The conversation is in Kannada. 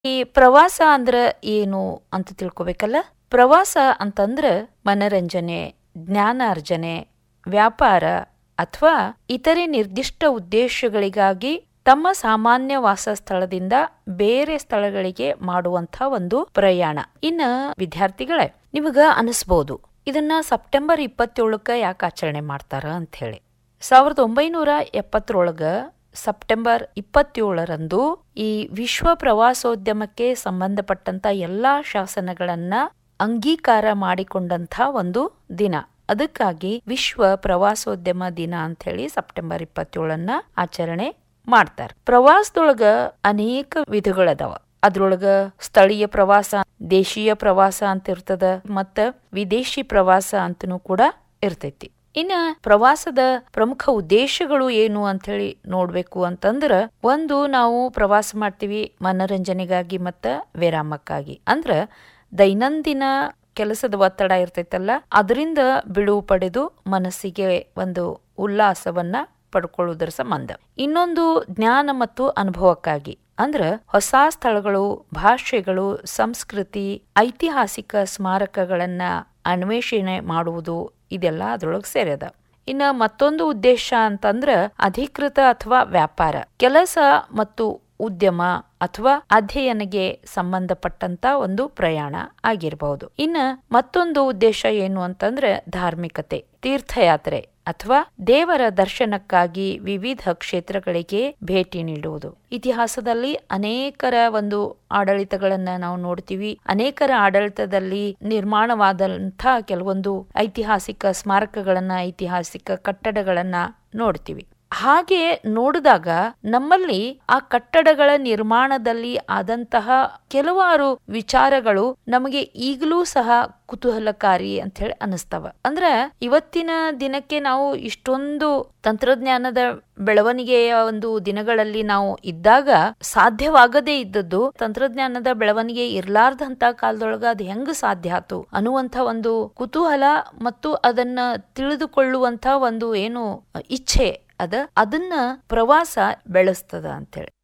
ಈ ಪ್ರವಾಸ ಅಂದ್ರ ಏನು ಅಂತ ತಿಳ್ಕೊಬೇಕಲ್ಲ ಪ್ರವಾಸ ಅಂತಂದ್ರ ಮನರಂಜನೆ ಜ್ಞಾನಾರ್ಜನೆ ವ್ಯಾಪಾರ ಅಥವಾ ಇತರೆ ನಿರ್ದಿಷ್ಟ ಉದ್ದೇಶಗಳಿಗಾಗಿ ತಮ್ಮ ಸಾಮಾನ್ಯ ವಾಸ ಸ್ಥಳದಿಂದ ಬೇರೆ ಸ್ಥಳಗಳಿಗೆ ಮಾಡುವಂತ ಒಂದು ಪ್ರಯಾಣ ಇನ್ನ ವಿದ್ಯಾರ್ಥಿಗಳೇ ನಿಮಗ ಅನಿಸ್ಬೋದು ಇದನ್ನ ಸೆಪ್ಟೆಂಬರ್ ಇಪ್ಪತ್ತೇಳಕ್ಕ ಯಾಕೆ ಆಚರಣೆ ಮಾಡ್ತಾರ ಅಂತ ಹೇಳಿ ಸಾವಿರದ ಒಂಬೈನೂರ ಎಪ್ಪತ್ತರೊಳಗ ಸೆಪ್ಟೆಂಬರ್ ಇಪ್ಪತ್ತೇಳರಂದು ಈ ವಿಶ್ವ ಪ್ರವಾಸೋದ್ಯಮಕ್ಕೆ ಸಂಬಂಧಪಟ್ಟಂತ ಎಲ್ಲಾ ಶಾಸನಗಳನ್ನ ಅಂಗೀಕಾರ ಮಾಡಿಕೊಂಡಂತ ಒಂದು ದಿನ ಅದಕ್ಕಾಗಿ ವಿಶ್ವ ಪ್ರವಾಸೋದ್ಯಮ ದಿನ ಅಂತ ಹೇಳಿ ಸೆಪ್ಟೆಂಬರ್ ಇಪ್ಪತ್ತೇಳನ್ನ ಆಚರಣೆ ಮಾಡ್ತಾರ ಪ್ರವಾಸದೊಳಗ ಅನೇಕ ವಿಧಗಳದಾವ ಅದ್ರೊಳಗ ಸ್ಥಳೀಯ ಪ್ರವಾಸ ದೇಶೀಯ ಪ್ರವಾಸ ಅಂತ ಇರ್ತದ ಮತ್ತ ವಿದೇಶಿ ಪ್ರವಾಸ ಅಂತನೂ ಕೂಡ ಇರ್ತೈತಿ ಇನ್ನ ಪ್ರವಾಸದ ಪ್ರಮುಖ ಉದ್ದೇಶಗಳು ಏನು ಅಂತ ಹೇಳಿ ನೋಡ್ಬೇಕು ಅಂತಂದ್ರ ಒಂದು ನಾವು ಪ್ರವಾಸ ಮಾಡ್ತೀವಿ ಮನರಂಜನೆಗಾಗಿ ಮತ್ತ ವಿರಾಮಕ್ಕಾಗಿ ಅಂದ್ರ ದೈನಂದಿನ ಕೆಲಸದ ಒತ್ತಡ ಇರ್ತೈತಲ್ಲ ಅದರಿಂದ ಬಿಡುವು ಪಡೆದು ಮನಸ್ಸಿಗೆ ಒಂದು ಉಲ್ಲಾಸವನ್ನ ಪಡ್ಕೊಳ್ಳುವುದರ ಸಂಬಂಧ ಇನ್ನೊಂದು ಜ್ಞಾನ ಮತ್ತು ಅನುಭವಕ್ಕಾಗಿ ಅಂದ್ರ ಹೊಸ ಸ್ಥಳಗಳು ಭಾಷೆಗಳು ಸಂಸ್ಕೃತಿ ಐತಿಹಾಸಿಕ ಸ್ಮಾರಕಗಳನ್ನ ಅನ್ವೇಷಣೆ ಮಾಡುವುದು ಇದೆಲ್ಲ ಅದ್ರೊಳಗೆ ಸೇರ್ಯದ ಇನ್ನ ಮತ್ತೊಂದು ಉದ್ದೇಶ ಅಂತಂದ್ರ ಅಧಿಕೃತ ಅಥವಾ ವ್ಯಾಪಾರ ಕೆಲಸ ಮತ್ತು ಉದ್ಯಮ ಅಥವಾ ಅಧ್ಯಯನಗೆ ಸಂಬಂಧಪಟ್ಟಂತ ಒಂದು ಪ್ರಯಾಣ ಆಗಿರಬಹುದು ಇನ್ನ ಮತ್ತೊಂದು ಉದ್ದೇಶ ಏನು ಅಂತಂದ್ರೆ ಧಾರ್ಮಿಕತೆ ತೀರ್ಥಯಾತ್ರೆ ಅಥವಾ ದೇವರ ದರ್ಶನಕ್ಕಾಗಿ ವಿವಿಧ ಕ್ಷೇತ್ರಗಳಿಗೆ ಭೇಟಿ ನೀಡುವುದು ಇತಿಹಾಸದಲ್ಲಿ ಅನೇಕರ ಒಂದು ಆಡಳಿತಗಳನ್ನ ನಾವು ನೋಡ್ತೀವಿ ಅನೇಕರ ಆಡಳಿತದಲ್ಲಿ ನಿರ್ಮಾಣವಾದಂಥ ಕೆಲವೊಂದು ಐತಿಹಾಸಿಕ ಸ್ಮಾರಕಗಳನ್ನ ಐತಿಹಾಸಿಕ ಕಟ್ಟಡಗಳನ್ನ ನೋಡ್ತೀವಿ ಹಾಗೆ ನೋಡಿದಾಗ ನಮ್ಮಲ್ಲಿ ಆ ಕಟ್ಟಡಗಳ ನಿರ್ಮಾಣದಲ್ಲಿ ಆದಂತಹ ಕೆಲವಾರು ವಿಚಾರಗಳು ನಮಗೆ ಈಗಲೂ ಸಹ ಕುತೂಹಲಕಾರಿ ಅಂತ ಹೇಳಿ ಅನಿಸ್ತವ ಅಂದ್ರ ಇವತ್ತಿನ ದಿನಕ್ಕೆ ನಾವು ಇಷ್ಟೊಂದು ತಂತ್ರಜ್ಞಾನದ ಬೆಳವಣಿಗೆಯ ಒಂದು ದಿನಗಳಲ್ಲಿ ನಾವು ಇದ್ದಾಗ ಸಾಧ್ಯವಾಗದೇ ಇದ್ದದ್ದು ತಂತ್ರಜ್ಞಾನದ ಬೆಳವಣಿಗೆ ಇರ್ಲಾರ್ದಂತ ಕಾಲದೊಳಗ ಅದು ಹೆಂಗ್ ಸಾಧ್ಯ ಆತು ಅನ್ನುವಂತ ಒಂದು ಕುತೂಹಲ ಮತ್ತು ಅದನ್ನ ತಿಳಿದುಕೊಳ್ಳುವಂತ ಒಂದು ಏನು ಇಚ್ಛೆ ಅದ ಅದನ್ನ ಪ್ರವಾಸ ಬೆಳೆಸ್ತದ ಅಂತೇಳಿ